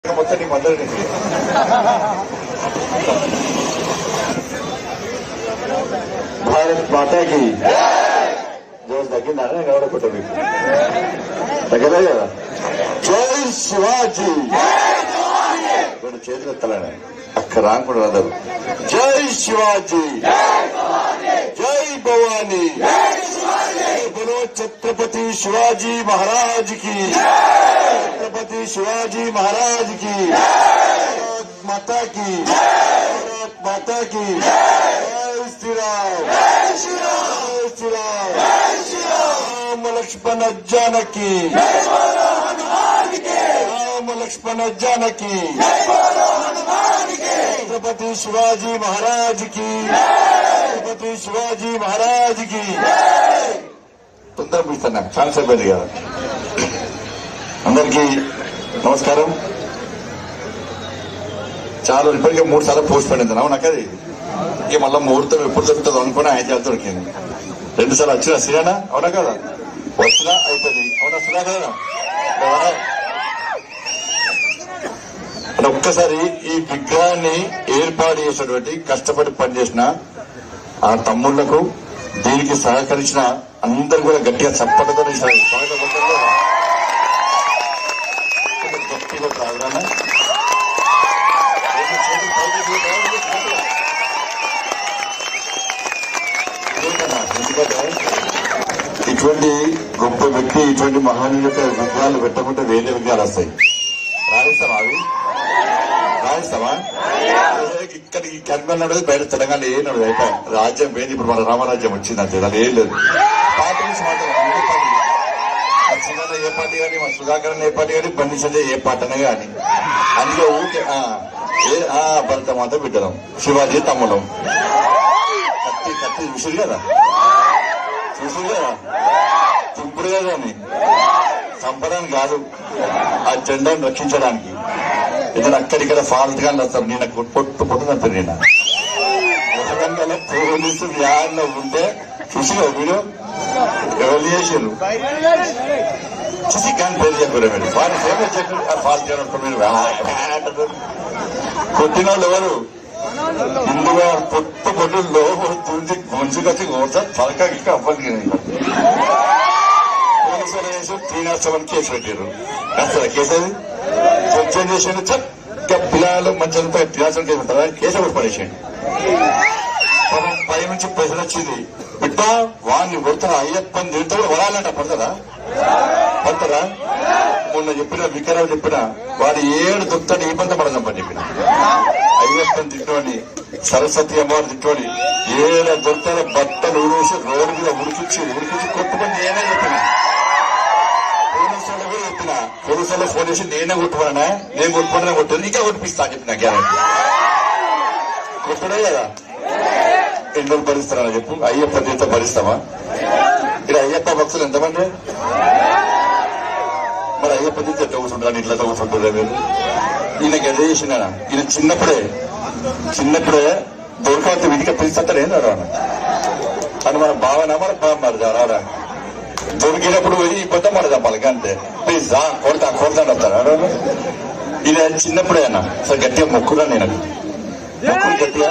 మొత్తం నీకు అందరినీ భారత్ మాతాకి జోస్ తగ్గిందా ఎవడొకటి మీకు తగ్గలే కదా జై శివాజీ రెండు చేతులు ఎత్తాలని అక్కడ రాకుండా అందరు జై శివాజీ జై భవానీ బలో ఛత్రపతి శివాజీ మహారాజ్ కి ఛత్రపతి శివాజీ మహారాజ్ కి భారత్ మాతా కి భారత్ మాతా కి జై శ్రీరామ్ జై శ్రీరామ్ రామ లక్ష్మణ జానకి రామ లక్ష్మణ జానకి ఛత్రపతి శివాజీ మహారాజ్ కి ఛత్రపతి శివాజీ మహారాజ్ కి తొందర పిలుస్తున్నా కాన్సెప్ట్ పెద్ద కదా అందరికీ నమస్కారం చాలా ఇప్పటికే మూడు సార్లు పోస్ట్ పడింది అవునా కదా ఇక మళ్ళీ ముహూర్తం ఎప్పుడు దొరుకుతుందో అనుకుని ఆయన చేత దొరికింది రెండు సార్లు వచ్చిన సిరానా అవునా కదా వచ్చినా అయిపోయింది అవునా సునా కదా కదా? అంటే ఒక్కసారి ఈ విగ్రహాన్ని ఏర్పాటు చేసినటువంటి కష్టపడి పనిచేసిన ఆ తమ్ముళ్లకు దీనికి సహకరించిన అందరు కూడా గట్టిగా చప్పటతో స్వాగతం పలకాలి కదా? గట్టిగా కావాలన్నా ఇటువంటి గొప్ప వ్యక్తి ఇటువంటి మహానీయుల యొక్క విగ్రహాలు పెట్టకుంటే వేరే విగ్రహాలు వస్తాయి రాయిస్తావా అవి రాయిస్తావా ఇక్కడ ఈ కర్మలు నడవదు బయట తెలంగాణ ఏ నడవదు అయిపోయి రాజ్యం పోయింది ఇప్పుడు మన రామరాజ్యం వచ్చింది అంతే అది ఏం లేదు పార్టీ నుంచి మాట్లాడాలి ఏ పార్టీ మా చిన్న ఏ పార్టీ కానీ మా సుధాకర్ అన్న ఏ పార్టీ కానీ బండి సంజయ్ ఏ పార్టీ అనే కానీ అందుకే ఊకే ఆ, ఏ ఆ భరత మాత బిడ్డలం శివాజీ తమ్ములం కత్తి కత్తి చూసిరు కదా చూసిరు కదా తుంపుడు కదా అని చంపడానికి కాదు ఆ జెండాను రక్షించడానికి ఇతను అక్కడిక్కడ ఫాల్ట్ గా వస్తారు నేను పొట్టు పొట్టు అంటారు నేను వరంగల్ పోలీసు వ్యాన్ లో ఉంటే చూసినా వీడియో ఎవరు చేసారు చూసి కానీ పేరు చెప్పారు మీరు వారి ఫేమస్ చెప్పారు ఆ ఫాల్ట్ చేయడం మీరు వ్యా, వ్యా అంటారు. కొట్టిన వాళ్ళు ఎవరు ముందుగా పొట్టు పొట్టు లోపల తుంచి గుంజుకొచ్చి కొడతా పలక ఇక అవ్వాలి పోలీసులు వేసి త్రీ నాట్ సెవెన్ కేసు పెట్టారు కాస్త కేసు అది జడ్జి ఏం చేసిండు చక్క పిల్లలు మంచి త్రీ నాట్ సెవెన్ కేసు పెట్టారా కేసు ఒకటి పడేసిండు పాపం పై నుంచి ప్రెషర్ వచ్చింది బిడ్డ వాడిని కొడతారా అయ్యప్పని తింటే కూడా వరాలంట పడతారా పడతారా మొన్న చెప్పిన వికరావు చెప్పిన వాడు ఏడు దొక్కుతాడు ఈ పంత పడదాం పని చెప్పిన అయ్యప్పని తిట్టుకోండి సరస్వతి అమ్మవారు తిట్టుకోండి ఏడ దొరుకుతారో బట్టలు ఊరేసి రోడ్డు మీద ఉడికిచ్చి ఉడికిచ్చి కొట్టుకొని నేనే చెప్పిన పోలీసులు కూడా చెప్పిన పోలీసులు ఫోన్ చేసి నేనే కొట్టుకున్నా నేను కొట్టుకున్నా కొట్టాను ఇంకా కొట్టిపిస్తా అని చెప్పిన గ్యారంటీ కొట్టుడే కదా ఎన్ని రోజులు భరిస్తారా చెప్పు అయ్యప్ప తీర్థ భరిస్తామా ఇక్కడ అయ్యప్ప భక్తులు ఎంతమంది మరి అయ్యప్ప తీర్థ ఎట్లా కూర్చుంటారు ఇట్లా కూర్చుంటారా మీరు ఈయనకి ఎట్లా చేసిన ఈయన చిన్నప్పుడే చిన్నప్పుడే దొరకవద్దు విధిగా పిలుస్తాడు ఏం రావడం అని మన భావన మన బామ్మది రావడా దొరికినప్పుడు పోయి ఈ పొద్దు మన చంపాలి అంతే ప్లీజ్ రా కొడతా కొడతా వస్తాడు ఈయన చిన్నప్పుడే అన్న సరే గట్టిగా మొక్కురా నేను మొక్కులు గట్టిగా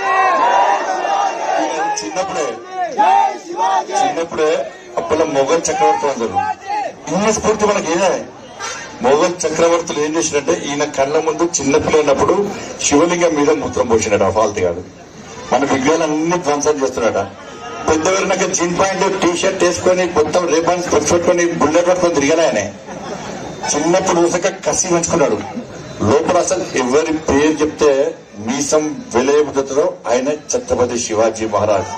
ఈయన చిన్నప్పుడే చిన్నప్పుడే అప్పుల మొఘల్ చక్రవర్తి అందరు ఈయన స్ఫూర్తి మనకి ఏదే మొఘల్ చక్రవర్తులు ఏం చేసినట్టే ఈయన కళ్ళ ముందు చిన్నపిల్ల ఉన్నప్పుడు శివలింగం మీద మూత్రం పోసినట్టు ఆ ఫాల్తీ గాడు మన విగ్రహాలన్నీ ధ్వంసం చేస్తున్నాడ పెద్దవారినాక జీన్ పాయింట్ టీ షర్ట్ వేసుకొని మొత్తం రేపాన్స్ పెట్టుకొని బుల్లెట్ పట్టుకొని తిరిగానే ఆయన చిన్నప్పుడు ఊసక కసి పెంచుకున్నాడు లోపల అసలు ఎవరి పేరు చెప్తే మీసం వెలయబుద్ధతో ఆయన ఛత్రపతి శివాజీ మహారాజ్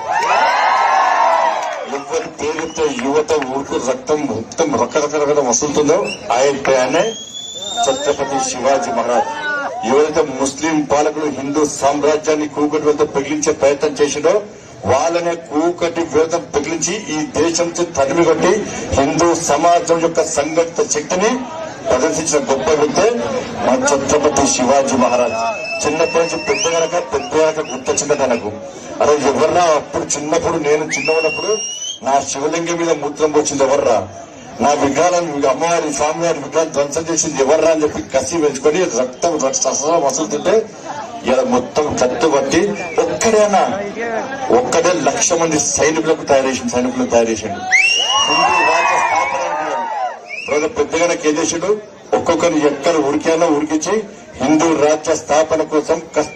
ఎవరి పేరు చెప్తే యువత ఊరుకు రక్తం మొత్తం రక్క రక్క రక్తం వస్తుందో ఆయన పేరునే ఛత్రపతి శివాజీ మహారాజ్ ఎవరైతే ముస్లిం పాలకులు హిందూ సామ్రాజ్యాన్ని కూకటి వెళ్తే పెగిలించే ప్రయత్నం చేసిండో వాళ్ళనే కూకటి వేదం పెగిలించి ఈ దేశంతో తరిమి కొట్టి హిందూ సమాజం యొక్క సంఘటిత శక్తిని ప్రదర్శించిన గొప్ప వ్యక్తే మా ఛత్రపతి శివాజీ మహారాజ్ చిన్నప్పటి నుంచి పెద్దగనక పెద్దగనక గుర్తొచ్చింది తనకు అరే ఎవర్రా అప్పుడు చిన్నప్పుడు నేను చిన్నవాడప్పుడు నా శివలింగం మీద మూత్రం వచ్చింది ఎవర్రా నా విగ్రహాలను అమ్మవారి స్వామివారి విగ్రహాలు ధ్వంసం చేసింది ఎవర్రా అని చెప్పి కసి పెంచుకొని రక్తం రసన వసులుతుంటే ఇలా మొత్తం కట్టుబట్టి ఒక్కడైనా ఒక్కడే లక్ష మంది సైనికులకు తయారు చేసిండు సైనికులను తయారు చేసిండు హిందూ రాజ్య స్థాపన అనుకున్నాడు. తర్వాత పెద్దగా ఏం చేసాడు ఒక్కొక్కరు ఎక్కడ ఉరికానో ఉరికించి హిందూ రాజ్య స్థాపన కోసం కష్ట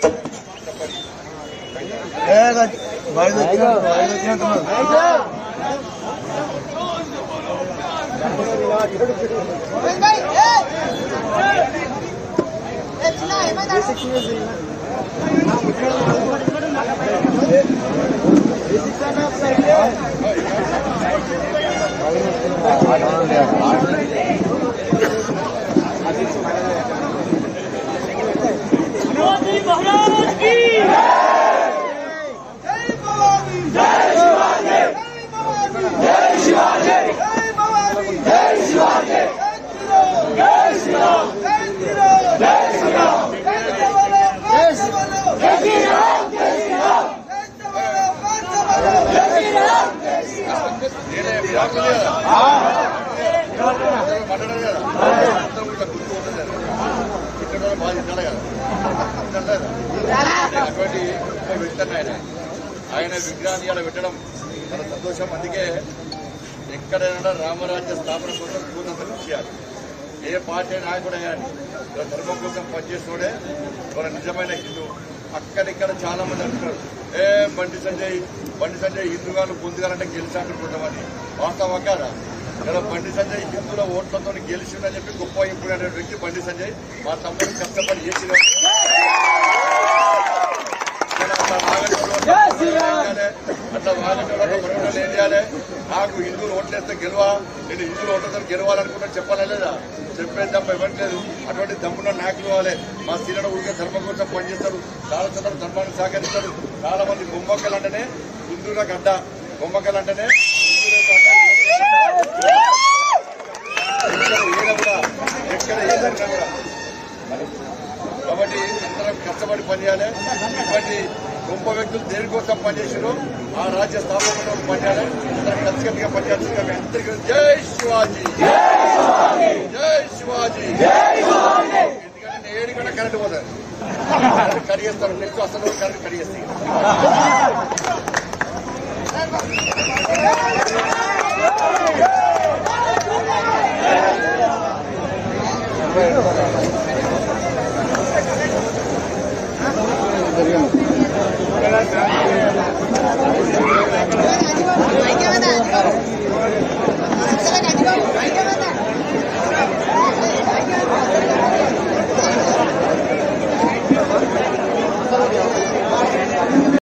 मोदी महाराज की जय भवानी जय शिवाजी जय शिवाजी जय भवानी जय शिवाजी जय श्रीराम जय श्रीराम जय श्रीराम जय श्रीराम जय श्रीराम जय श्रीराम जय श्रीराम जय श्रीराम जय श्रीराम जय श्रीराम అటువంటి వ్యక్తి ఆయన ఆయన విగ్రహాన్ని ఇలా పెట్టడం చాలా సంతోషం అందుకే ఎక్కడైనా రామరాజ్య స్థాపన కోసం పూర్ణత కృషి చేయాలి ఏ పార్టీ నాయకుడు అయ్యాడు ఇలా ధర్మం కోసం పనిచేస్తుడే మన నిజమైన హిందూ అక్కడిక్కడ చాలా మంది అంటున్నారు ఏ బండి సంజయ్ బండి సంజయ్ హిందూగాలు పొందుగాలంటే గెలిచాడుకుంటామని వాస్తవం కాదా ఇలా బండి సంజయ్ హిందువుల ఓట్లతో గెలిచిందని చెప్పి గొప్ప ఇప్పుడు వ్యక్తి బండి సంజయ్ మా తమ్ముడు కష్టపడి చేసిన అట్లా వాగటంలో అట్లా వాగటంలో మరొకరు ఏం చేయాలి నాకు హిందువులు ఓట్లేస్తే గెలవా నేను హిందువులు ఓట్లతో గెలవాలనుకున్నా చెప్పాలా లేదా చెప్పేది తప్ప ఇవ్వట్లేదు అటువంటి దమ్మున్న నాయకులు కావాలి మా సీనియర్ ఊరికే ధర్మం కోసం పనిచేస్తారు చాలా చోట్ల ధర్మాన్ని సహకరిస్తారు చాలా మంది బొమ్మక్కలు అంటేనే హిందువుల గడ్డ బొమ్మక్కలు అంటేనే హిందువుల గడ్డ. ఎక్కడ ఏదైనా కూడా ఎక్కడ ఏదైనా కూడా కాబట్టి అందరం కష్టపడి పనిచేయాలి ఇటువంటి గొప్ప వ్యక్తులు దేనికోసం పనిచేసారు ఆ రాజ్య స్థాపన కోసం పనిచేయాలి అందరం కలిసికట్టుగా పనిచేయాల్సిందిగా మీ అందరికీ జై శివాజీ జై శివాజీ ఎందుకంటే నేను ఏడు కూడా కరెంట్ పోతాను కడిగేస్తాను నెక్స్ట్ అసలు కరెంట్ కడిగేస్తాను జరిగింది